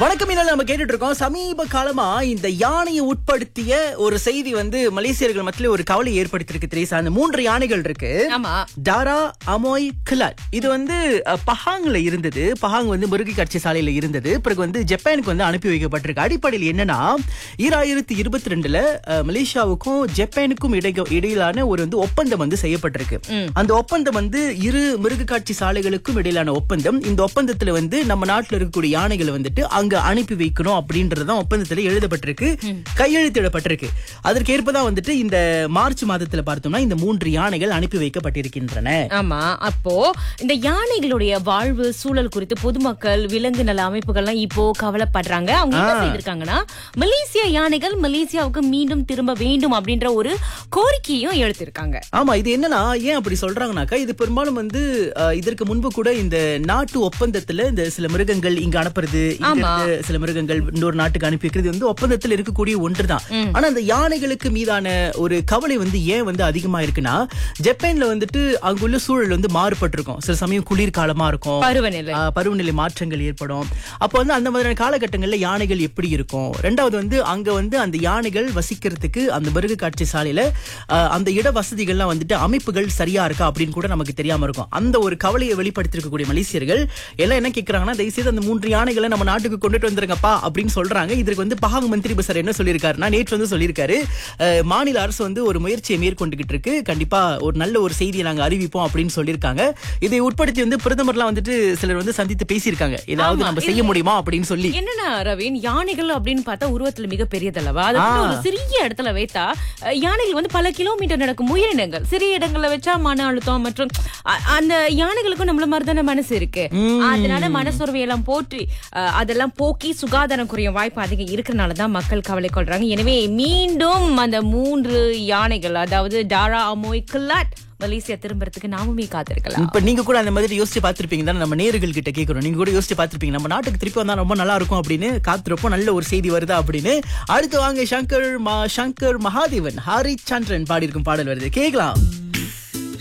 வணக்கம் இன்னும் நம்ம கேட்டுட்டு இருக்கோம் சமீப காலமா இந்த யானையை உட்படுத்திய ஒரு செய்தி வந்து மலேசியர்கள் மத்தியில ஒரு கவலை ஏற்படுத்தியிருக்கு திரேசா அந்த மூன்று யானைகள் இருக்கு ஆமா டாரா அமோய் கிலாட் இது வந்து அஹ், பஹாங்ல இருந்தது பஹாங் வந்து மிருக காட்சி சாலையில இருந்தது பிறகு வந்து ஜப்பானுக்கு வந்து அனுப்பி வைக்கப்பட்டிருக்கு அடிப்படையில் என்னன்னா ஈராயிரத்தி இருபத்தி ரெண்டுல அஹ், மலேசியாவுக்கும் ஜப்பானுக்கும் இடைக- இடையிலான ஒரு வந்து ஒப்பந்தம் வந்து செய்யப்பட்டிருக்கு அந்த ஒப்பந்தம் வந்து இரு மிருக காட்சி சாலைகளுக்கும் இடையிலான ஒப்பந்தம் இந்த ஒப்பந்தத்துல வந்து நம்ம நாட்டுல இருக்கக்கூடிய யானைகளை வந்துட்டு அங்க அனுப்பி வைக்கணும் அப்படின்றதுதான் ஒப்பந்தத்துல எழுதப்பட்டிருக்கு கையெழுத்திடப்பட்டிருக்கு அதற்கேற்பதான் வந்துட்டு இந்த மார்ச் மாதத்துல பார்த்தோம்னா இந்த மூன்று யானைகள் அனுப்பி வைக்கப்பட்டிருக்கின்றன ஆமா அப்போ இந்த யானைகளுடைய வாழ்வு சூழல் குறித்து பொதுமக்கள் விலங்கு நல அமைப்புகள்லாம் இப்போ கவலைப்படுறாங்க அவங்க என்ன செய்திருக்காங்கன்னா மலேசிய யானைகள் மலேசியாவுக்கு மீண்டும் திரும்ப வேண்டும் அப்படின்ற ஒரு கோரிக்கையும் எழுத்திருக்காங்க ஆமா இது என்னன்னா ஏன் அப்படி சொல்றாங்கனாக்கா இது பெரும்பாலும் வந்து அஹ், இதற்கு முன்பு கூட இந்த நாட்டு ஒப்பந்தத்துல இந்த சில மிருகங்கள் இங்க அனுப்புறது இங்க ஆமா. இருந்து சில மிருகங்கள் இன்னொரு நாட்டுக்கு அனுப்பி வைக்கிறது வந்து ஒப்பந்தத்தில் இருக்கக்கூடிய ஒன்றுதான் ஆனா அந்த யானைகளுக்கு மீதான ஒரு கவலை வந்து ஏன் வந்து அதிகமா இருக்குன்னா ஜப்பான்ல வந்துட்டு அங்குள்ள சூழல் வந்து மாறுபட்டிருக்கும் சில சமயம் குளிர்காலமா இருக்கும் பருவநிலை ஆஹ் பருவநிலை மாற்றங்கள் ஏற்படும் அப்போ வந்து அந்த மாதிரியான காலகட்டங்கள்ல யானைகள் எப்படி இருக்கும் ரெண்டாவது வந்து அங்க வந்து அந்த யானைகள் வசிக்கிறதுக்கு அந்த மிருக காட்சி சாலையில ஆஹ் அந்த இட வசதிகள்லாம் வந்துட்டு அமைப்புகள் சரியா இருக்கா அப்படின்னு கூட நமக்கு தெரியாம இருக்கும் அந்த ஒரு கவலையை வெளிப்படுத்திருக்கக்கூடிய மலேசியர்கள் எல்லாம் என்ன கேக்குறாங்கன்னா தயவு செய்து அந்த மூன்று யானைகளை நம்ம நாட்டுக்கு கொண்டுட்டு வந்துருங்கப்பா அப்படின்னு சொல்றாங்க இதற்கு வந்து பஹாங் மந்திரி பசார் என்ன சொல்லியிருக்காருன்னா நேற்று வந்து சொல்லியிருக்காரு ஆஹ் மாநில அரசு வந்து ஒரு முயற்சியை மேற்கொண்டுகிட்டு இருக்கு கண்டிப்பா ஒரு நல்ல ஒரு செய்தியை நாங்க அறிவிப்போம் அப்படின்னு சொல்லியிருக்காங்க இதை உட்படுத்தி வந்து பிரதமர்லாம் வந்துட்டு சிலர் வந்து சந்தித்து பேசியிருக்காங்க ஏதாவது ஆமா, நம்ம செய்ய முடியுமா அப்படின்னு சொல்லி என்னன்னா ரவீன் யானைகள் அப்படின்னு பார்த்தா உருவத்துல மிக பெரியதல்லவா அது வந்து ஒரு சிறிய இடத்துல வைத்தா அஹ், யானைகள் வந்து பல கிலோமீட்டர் நடக்கும் உயிரினங்கள் சிறிய இடங்கள்ல வச்சா மன அழுத்தம் மற்றும் அ- அந்த யானைகளுக்கும் நம்மள மாதிரி தானே மனசு இருக்கு அதனால மனசோர்வை எல்லாம் போற்றி அஹ், அதெல்லாம் போக்கி சுகாதாரம் குறையும் வாய்ப்பு அதிகம் இருக்கிறனால தான் மக்கள் கவலை கொள்றாங்க எனவே மீண்டும் அந்த மூன்று யானைகள் அதாவது டாரா அமோய் கில்லாட் மலேசியா திரும்புறதுக்கு நாமுமே காத்திருக்கலாம் இப்ப நீங்க கூட அந்த மாதிரி யோசிச்சு பார்த்திருப்பீங்க தானே நம்ம நேர்கள் கிட்ட கேக்குறோம் நீங்க கூட யோசிச்சு பார்த்திருப்பீங்க நம்ம நாட்டுக்கு திருப்பி வந்தா ரொம்ப நல்லா இருக்கும் அப்படின்னு காத்திருப்போம் நல்ல ஒரு செய்தி வருதா அப்படின்னு அடுத்து வாங்க சங்கர் மா சங்கர் மகாதேவன் ஹரி சந்திரன் பாடியிருக்கும் பாடல் வருது கேக்கலாம்